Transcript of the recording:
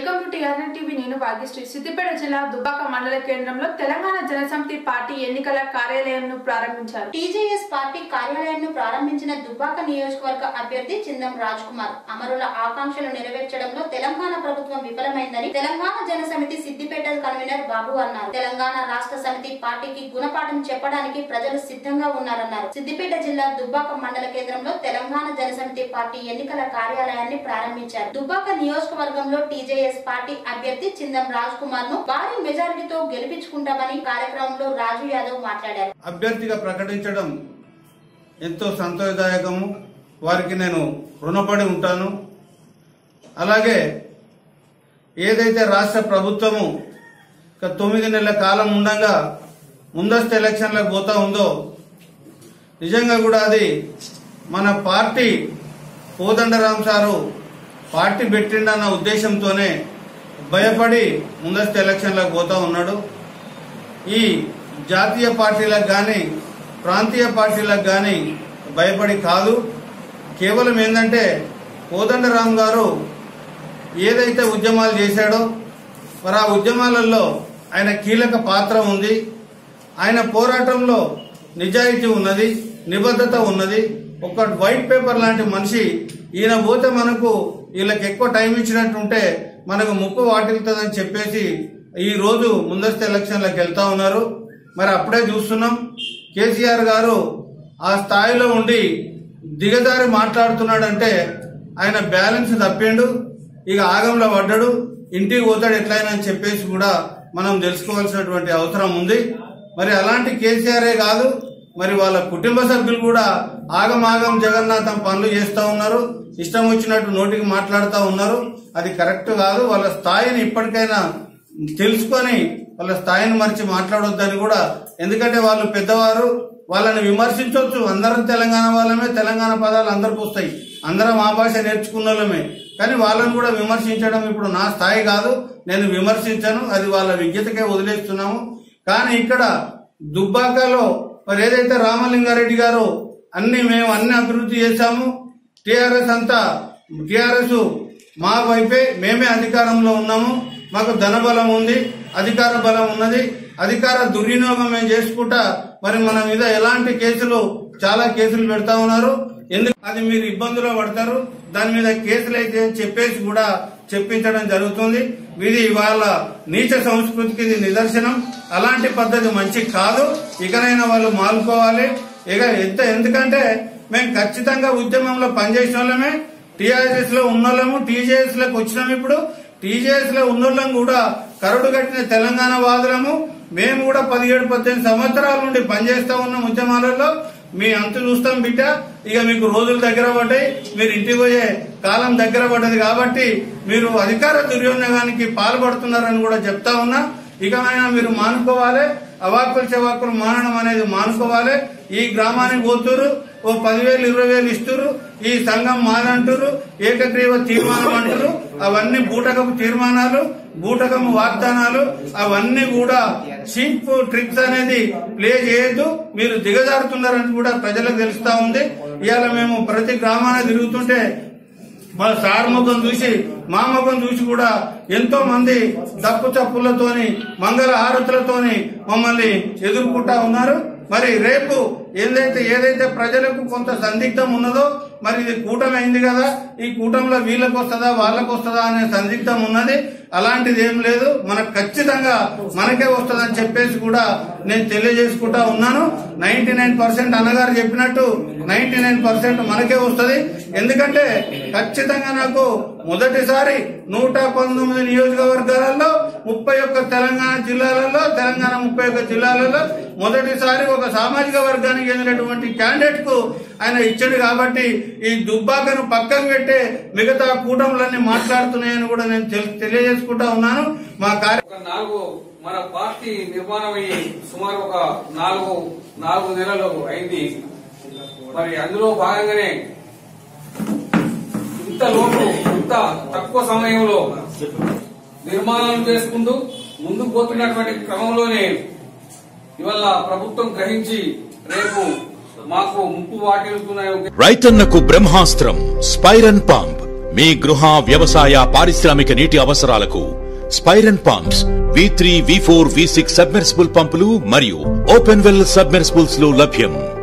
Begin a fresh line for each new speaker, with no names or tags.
welcome to TRN TV నేను భాగ్యశ్రీ సిద్దిపేట జిల్లా దుబ్బాక మండల కేంద్రంలో తెలంగాణ జనసమితి పార్టీ ఎన్నికల కార్యాలయంను ప్రారంభించారు
టీజేఎస్ పార్టీ కార్యాలయాన్ని ప్రారంభించిన దుబ్బాక నియోజకవర్గ అభ్యర్థి చిందం రాజ్ కుమార్ అమరుల ఆకాంక్షలు నెరవేర్చడంలో తెలంగాణ ప్రభుత్వం విఫలమైందని తెలంగాణ జనసమితి సిద్దిపేట కన్వీనర్ బాబు అన్నారు తెలంగాణ రాష్ట్ర సమితి పార్టీకి గుణపాఠం చెప్పడానికి ప్రజలు సిద్ధంగా ఉన్నారన్నారు సిద్దిపేట జిల్లా దుబ్బాక మండల కేంద్రంలో తెలంగాణ జనసమితి పార్టీ ఎన్నికల కార్యాలయాన్ని ప్రారంభించారు దుబ్బాక నియోజకవర్గంలో టీజేఎస్ పార్టీ అభ్యర్థి చిందం రాజ్ కుమార్ ను భారీ మెజారిటీతో గెలిపించుకుంటామని కార్యక్రమంలో రాజు యాదవ్ మాట్లాడారు
అభ్యర్థిగా ప్రకటించడం ఎంతో సంతోషదాయకము వారికి నేను రుణపడి ఉంటాను అలాగే ఏదైతే రాష్ట్ర ప్రభుత్వము ఒక తొమ్మిది నెలల కాలం ఉండగా ముందస్తు ఎలక్షన్లకు పోతా ఉందో నిజంగా కూడా అది మన పార్టీ కోదండరాం సారు పార్టీ పెట్టిండన్న ఉద్దేశంతోనే భయపడి ముందస్తు ఎలక్షన్లకు పోతా ఉన్నాడు ఈ జాతీయ పార్టీలకు కానీ ప్రాంతీయ పార్టీలకు కానీ భయపడి కాదు కేవలం ఏంటంటే కోదండరాం గారు ఏదైతే ఉద్యమాలు చేశాడో మరి ఆ ఉద్యమాలలో ఆయన కీలక పాత్ర ఉంది ఆయన పోరాటంలో నిజాయితీ ఉన్నది నిబద్ధత ఉన్నది ఒక వైట్ పేపర్ లాంటి మనిషి ఈయన పోతే మనకు వీళ్ళకి ఎక్కువ టైం ఇచ్చినట్టుంటే మనకు ముప్పు వాటిల్తుందని చెప్పేసి ఈ రోజు ముందస్తు ఎలక్షన్లకు వెళ్తా ఉన్నారు మరి అప్పుడే చూస్తున్నాం కేసీఆర్ గారు ఆ స్థాయిలో ఉండి దిగజారి మాట్లాడుతున్నాడంటే ఆయన బ్యాలెన్స్ తప్పిండు ఇక ఆగంలో పడ్డాడు ఇంటికి పోతాడు ఎట్లయినా అని చెప్పేసి కూడా మనం తెలుసుకోవాల్సినటువంటి అవసరం ఉంది మరి అలాంటి కేసీఆరే కాదు మరి వాళ్ళ కుటుంబ సభ్యులు కూడా ఆగమాగం జగన్నాథం పనులు చేస్తా ఉన్నారు ఇష్టం వచ్చినట్టు నోటికి మాట్లాడుతూ ఉన్నారు అది కరెక్ట్ కాదు వాళ్ళ స్థాయిని ఇప్పటికైనా తెలుసుకొని వాళ్ళ స్థాయిని మరిచి మాట్లాడొద్దని కూడా ఎందుకంటే వాళ్ళు పెద్దవారు వాళ్ళని విమర్శించవచ్చు అందరం తెలంగాణ వాళ్ళమే తెలంగాణ పదాలు అందరికి వస్తాయి అందరం ఆ భాష నేర్చుకున్న వాళ్ళమే కానీ వాళ్ళని కూడా విమర్శించడం ఇప్పుడు నా స్థాయి కాదు నేను విమర్శించను అది వాళ్ళ విజ్ఞతకే వదిలేస్తున్నాము కానీ ఇక్కడ దుబ్బాకలో మరి ఏదైతే రామలింగారెడ్డి గారు అన్ని మేము అన్ని అభివృద్ధి చేశాము టిఆర్ఎస్ అంతా టిఆర్ఎస్ మా వైపే మేమే అధికారంలో ఉన్నాము మాకు ధనబలం ఉంది అధికార బలం ఉన్నది అధికార దుర్వినియోగం మేము చేసుకుంటా మరి మన మీద ఎలాంటి కేసులు చాలా కేసులు పెడతా ఉన్నారు ఎందుకు అది మీరు ఇబ్బందులో పడతారు దాని మీద కేసులు అయితే అని చెప్పేసి కూడా చెప్పించడం జరుగుతుంది ఇది ఇవాళ నీచ సంస్కృతికి ఇది నిదర్శనం అలాంటి పద్ధతి మంచి కాదు ఇకనైనా వాళ్ళు మానుకోవాలి ఇక ఎంత ఎందుకంటే మేము ఖచ్చితంగా ఉద్యమంలో పనిచేసిన వాళ్ళమే టీఆర్ఎస్ లో ఉన్నోళ్ళము టీజేఎస్ లోకి వచ్చినాం ఇప్పుడు టీజేఎస్ లో ఉన్నోళ్ళం కూడా కరుడు కట్టిన తెలంగాణ వాదులము మేము కూడా పదిహేడు పద్దెనిమిది సంవత్సరాల నుండి పనిచేస్తా ఉన్నాం ఉద్యమాలలో మీ అంతు చూస్తాం బిడ్డ ఇక మీకు రోజులు దగ్గర పడ్డాయి మీరు ఇంటికి పోయే కాలం దగ్గర పడ్డది కాబట్టి మీరు అధికార దుర్వినియోగానికి పాల్పడుతున్నారని కూడా చెప్తా ఉన్నా ఇకమైనా మీరు మానుకోవాలి అవాక్కులు చవాకులు మానడం అనేది మానుకోవాలి ఈ గ్రామానికి పోతురు ఓ పదివేలు ఇరవై వేలు ఇస్తురు ఈ సంఘం మాదంటురు ఏకగ్రీవ తీర్మానం అంటారు అవన్నీ బూటకపు తీర్మానాలు బూటకము వాగ్దానాలు అవన్నీ కూడా చీప్ ట్రిక్స్ అనేది ప్లే చేయొద్దు మీరు దిగజారుతున్నారని కూడా ప్రజలకు తెలుస్తా ఉంది ఇవాళ మేము ప్రతి గ్రామాన తిరుగుతుంటే మా సార్ ముఖం చూసి మా ముఖం చూసి కూడా ఎంతో మంది దప్పు చప్పులతోని మంగళ హారతులతోని మమ్మల్ని ఎదుర్కొంటా ఉన్నారు మరి రేపు ఏదైతే ఏదైతే ప్రజలకు కొంత సందిగ్ధం ఉన్నదో మరి ఇది కూటమి అయింది కదా ఈ కూటమిలో వీళ్ళకి వస్తుందా వాళ్ళకి వస్తుందా అనే సందిగ్ధం ఉన్నది అలాంటిది ఏం లేదు మనకు ఖచ్చితంగా మనకే వస్తుందని చెప్పేసి కూడా నేను తెలియజేసుకుంటా ఉన్నాను నైన్టీ నైన్ పర్సెంట్ అన్నగారు చెప్పినట్టు నైన్టీ నైన్ పర్సెంట్ మనకే వస్తుంది ఎందుకంటే ఖచ్చితంగా నాకు మొదటిసారి నూట పంతొమ్మిది నియోజకవర్గాలలో ముప్పై ఒక్క తెలంగాణ జిల్లాలలో తెలంగాణ ముప్పై ఒక్క జిల్లాలలో మొదటిసారి ఒక సామాజిక వర్గానికి చెందినటువంటి క్యాండిడేట్ కు ఆయన ఇచ్చాడు కాబట్టి ఈ దుబ్బాకను పక్కకు పెట్టే మిగతా కూటములన్నీ మాట్లాడుతున్నాయని కూడా నేను తెలి- తెలియజేసుకుంటా ఉన్నాను మా కార్య
ఒక నాలుగు మన పార్టీ నిర్మాణం అయ్యి సుమారు ఒక నాలుగు నాలుగు నెలలు అయింది మరి అందులో భాగంగానే ఇంత లోపు ఇంత తక్కువ సమయంలో నిర్మాణం చేసుకుంటూ ముందుకు పోతున్నటువంటి క్రమంలోనే ఇవాళ ప్రభుత్వం గ్రహించి రేపు మాకు ముప్పు వాటిల్లుతున్నాయి
రైతన్నకు బ్రహ్మాస్త్రం స్పైరన్ పంప్ మీ గృహ వ్యవసాయ పారిశ్రామిక నీటి అవసరాలకు స్పైరన్ pumps V three V four V six submersible పంపులు మరియు ఓపెన్ వెల్ సబ్మెర్సిబుల్స్ లో లభ్యం